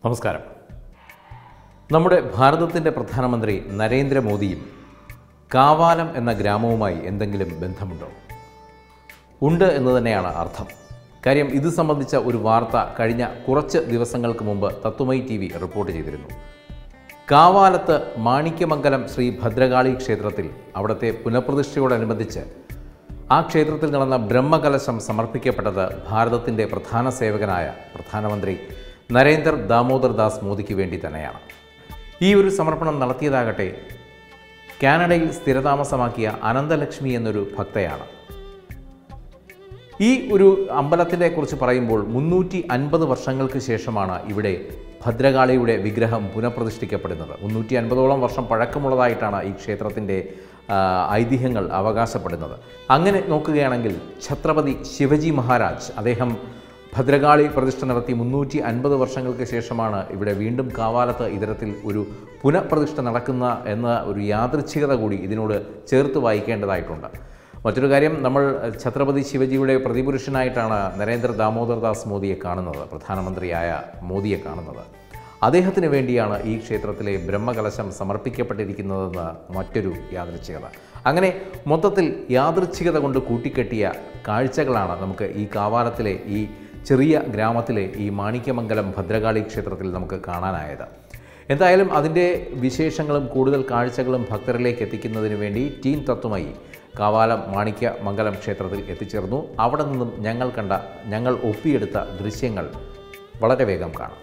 നമസ്കാരം നമ്മുടെ ഭാരതത്തിൻ്റെ പ്രധാനമന്ത്രി നരേന്ദ്രമോദിയും കാവാലം എന്ന ഗ്രാമവുമായി എന്തെങ്കിലും ബന്ധമുണ്ടോ ഉണ്ട് എന്ന് തന്നെയാണ് അർത്ഥം കാര്യം ഇത് സംബന്ധിച്ച ഒരു വാർത്ത കഴിഞ്ഞ കുറച്ച് ദിവസങ്ങൾക്ക് മുമ്പ് തത്വമൈ ടി വി റിപ്പോർട്ട് ചെയ്തിരുന്നു കാവാലത്ത് മാണിക്യമംഗലം ശ്രീ ഭദ്രകാളി ക്ഷേത്രത്തിൽ അവിടുത്തെ പുനഃപ്രതിഷ്ഠയോടനുബന്ധിച്ച് ആ ക്ഷേത്രത്തിൽ നടന്ന ബ്രഹ്മകലശം സമർപ്പിക്കപ്പെട്ടത് ഭാരതത്തിൻ്റെ പ്രധാന സേവകനായ പ്രധാനമന്ത്രി നരേന്ദ്ര ദാമോദർ ദാസ് മോദിക്ക് വേണ്ടി തന്നെയാണ് ഈ ഒരു സമർപ്പണം നടത്തിയതാകട്ടെ കാനഡയിൽ സ്ഥിരതാമസമാക്കിയ അനന്തലക്ഷ്മി എന്നൊരു ഭക്തയാണ് ഈ ഒരു അമ്പലത്തിനെ കുറിച്ച് പറയുമ്പോൾ മുന്നൂറ്റി അൻപത് വർഷങ്ങൾക്ക് ശേഷമാണ് ഇവിടെ ഭദ്രകാളിയുടെ വിഗ്രഹം പുനഃപ്രതിഷ്ഠിക്കപ്പെടുന്നത് മുന്നൂറ്റി അൻപതോളം വർഷം പഴക്കമുള്ളതായിട്ടാണ് ഈ ക്ഷേത്രത്തിൻ്റെ ആ, ഐതിഹ്യങ്ങൾ അവകാശപ്പെടുന്നത് അങ്ങനെ നോക്കുകയാണെങ്കിൽ ഛത്രപതി ശിവജി മഹാരാജ് അദ്ദേഹം ഭദ്രകാളി പ്രതിഷ്ഠ നടത്തി മുന്നൂറ്റി അൻപത് വർഷങ്ങൾക്ക് ശേഷമാണ് ഇവിടെ വീണ്ടും കാവാലത്ത് ഇത്തരത്തിൽ ഒരു പുനഃപ്രതിഷ്ഠ നടക്കുന്ന എന്ന ഒരു യാദൃച്ഛികത കൂടി ഇതിനോട് ചേർത്ത് വായിക്കേണ്ടതായിട്ടുണ്ട് മറ്റൊരു കാര്യം നമ്മൾ ഛത്രപതി ശിവജിയുടെ പ്രതിപുരുഷനായിട്ടാണ് നരേന്ദ്ര ദാമോദർ ദാസ് മോദിയെ കാണുന്നത് പ്രധാനമന്ത്രിയായ മോദിയെ കാണുന്നത് അദ്ദേഹത്തിന് വേണ്ടിയാണ് ഈ ക്ഷേത്രത്തിലെ ബ്രഹ്മകലശം സമർപ്പിക്കപ്പെട്ടിരിക്കുന്നതെന്ന് മറ്റൊരു യാദൃച്ഛികത അങ്ങനെ മൊത്തത്തിൽ യാദൃച്ഛികത കൊണ്ട് കൂട്ടിക്കെട്ടിയ കാഴ്ചകളാണ് നമുക്ക് ഈ കാവാലത്തിലെ ഈ ചെറിയ ഗ്രാമത്തിലെ ഈ മാണിക്യമംഗലം ഭദ്രകാളി ക്ഷേത്രത്തിൽ നമുക്ക് കാണാനായത് എന്തായാലും അതിൻ്റെ വിശേഷങ്ങളും കൂടുതൽ കാഴ്ചകളും ഭക്തരിലേക്ക് എത്തിക്കുന്നതിന് വേണ്ടി ടീം തത്വമായി കാവാലം മാണിക്യ മംഗലം ക്ഷേത്രത്തിൽ എത്തിച്ചേർന്നു അവിടെ നിന്നും ഞങ്ങൾ കണ്ട ഞങ്ങൾ ഒപ്പിയെടുത്ത ദൃശ്യങ്ങൾ വളരെ വേഗം കാണാം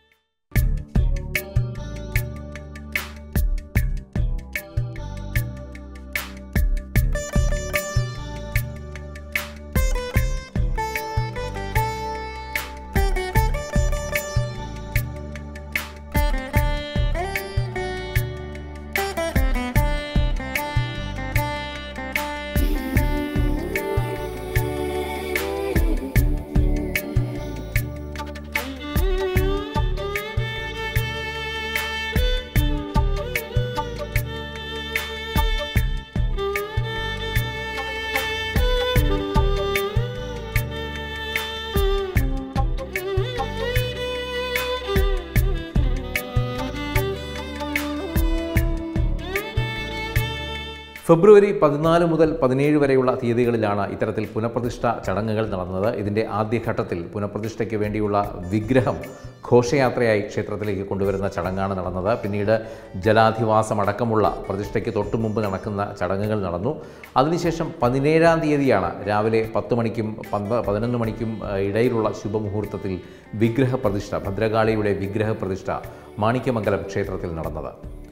ഫെബ്രുവരി പതിനാല് മുതൽ പതിനേഴ് വരെയുള്ള തീയതികളിലാണ് ഇത്തരത്തിൽ പുനഃപ്രതിഷ്ഠ ചടങ്ങുകൾ നടന്നത് ഇതിൻ്റെ ആദ്യഘട്ടത്തിൽ പുനഃപ്രതിഷ്ഠയ്ക്ക് വേണ്ടിയുള്ള വിഗ്രഹം ഘോഷയാത്രയായി ക്ഷേത്രത്തിലേക്ക് കൊണ്ടുവരുന്ന ചടങ്ങാണ് നടന്നത് പിന്നീട് ജലാധിവാസമടക്കമുള്ള പ്രതിഷ്ഠയ്ക്ക് തൊട്ടു മുമ്പ് നടക്കുന്ന ചടങ്ങുകൾ നടന്നു അതിനുശേഷം പതിനേഴാം തീയതിയാണ് രാവിലെ പത്ത് മണിക്കും പന്ത് പതിനൊന്ന് മണിക്കും ഏഹ്, ഇടയിലുള്ള ശുഭമുഹൂർത്തത്തിൽ വിഗ്രഹ പ്രതിഷ്ഠ ഭദ്രകാളിയുടെ വിഗ്രഹ പ്രതിഷ്ഠ മാണിക്യമംഗലം ക്ഷേത്രത്തിൽ നടന്നത്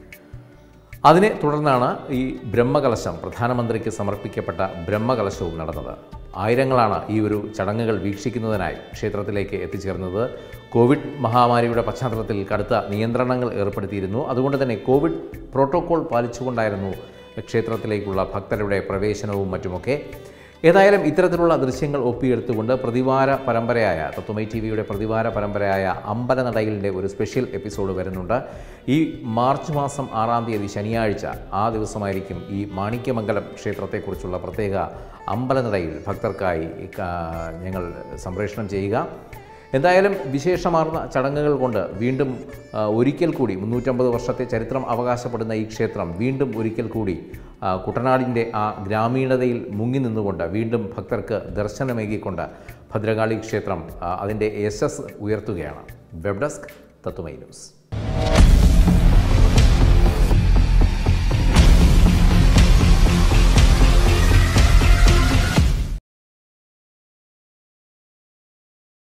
അതിനെ തുടർന്നാണ് ഈ ബ്രഹ്മകലശം പ്രധാനമന്ത്രിക്ക് സമർപ്പിക്കപ്പെട്ട ബ്രഹ്മകലശവും നടന്നത് ആയിരങ്ങളാണ് ഈ ഒരു ചടങ്ങുകൾ വീക്ഷിക്കുന്നതിനായി ക്ഷേത്രത്തിലേക്ക് എത്തിച്ചേർന്നത് കോവിഡ് മഹാമാരിയുടെ പശ്ചാത്തലത്തിൽ കടുത്ത നിയന്ത്രണങ്ങൾ ഏർപ്പെടുത്തിയിരുന്നു അതുകൊണ്ട് തന്നെ കോവിഡ് പ്രോട്ടോകോൾ പാലിച്ചുകൊണ്ടായിരുന്നു ക്ഷേത്രത്തിലേക്കുള്ള ഭക്തരുടെ പ്രവേശനവും മറ്റുമൊക്കെ ഏതായാലും ഇത്തരത്തിലുള്ള ദൃശ്യങ്ങൾ ഒപ്പിയെടുത്തുകൊണ്ട് പ്രതിവാര പരമ്പരയായ തത്വമൈ ടി വിയുടെ പ്രതിവാര പരമ്പരയായ അമ്പലനടയിലിൻ്റെ ഒരു സ്പെഷ്യൽ എപ്പിസോഡ് വരുന്നുണ്ട് ഈ മാർച്ച് മാസം ആറാം തീയതി ശനിയാഴ്ച ആ ദിവസമായിരിക്കും ഈ മാണിക്യമംഗലം ക്ഷേത്രത്തെക്കുറിച്ചുള്ള പ്രത്യേക അമ്പലനടയിൽ ഭക്തർക്കായി ആ, ഞങ്ങൾ സംപ്രേഷണം ചെയ്യുക എന്തായാലും വിശേഷമാർന്ന ചടങ്ങുകൾ കൊണ്ട് വീണ്ടും ആ, ഒരിക്കൽ കൂടി മുന്നൂറ്റമ്പത് വർഷത്തെ ചരിത്രം അവകാശപ്പെടുന്ന ഈ ക്ഷേത്രം വീണ്ടും ഒരിക്കൽ കൂടി ആ, കുട്ടനാടിൻ്റെ ആ ഗ്രാമീണതയിൽ മുങ്ങി നിന്നുകൊണ്ട് വീണ്ടും ഭക്തർക്ക് ദർശനമേകിക്കൊണ്ട് ഭദ്രകാളി ക്ഷേത്രം ആ, അതിൻ്റെ യശസ് ഉയർത്തുകയാണ് വെബ് ഡെസ്ക് തത്വമൈ ന്യൂസ്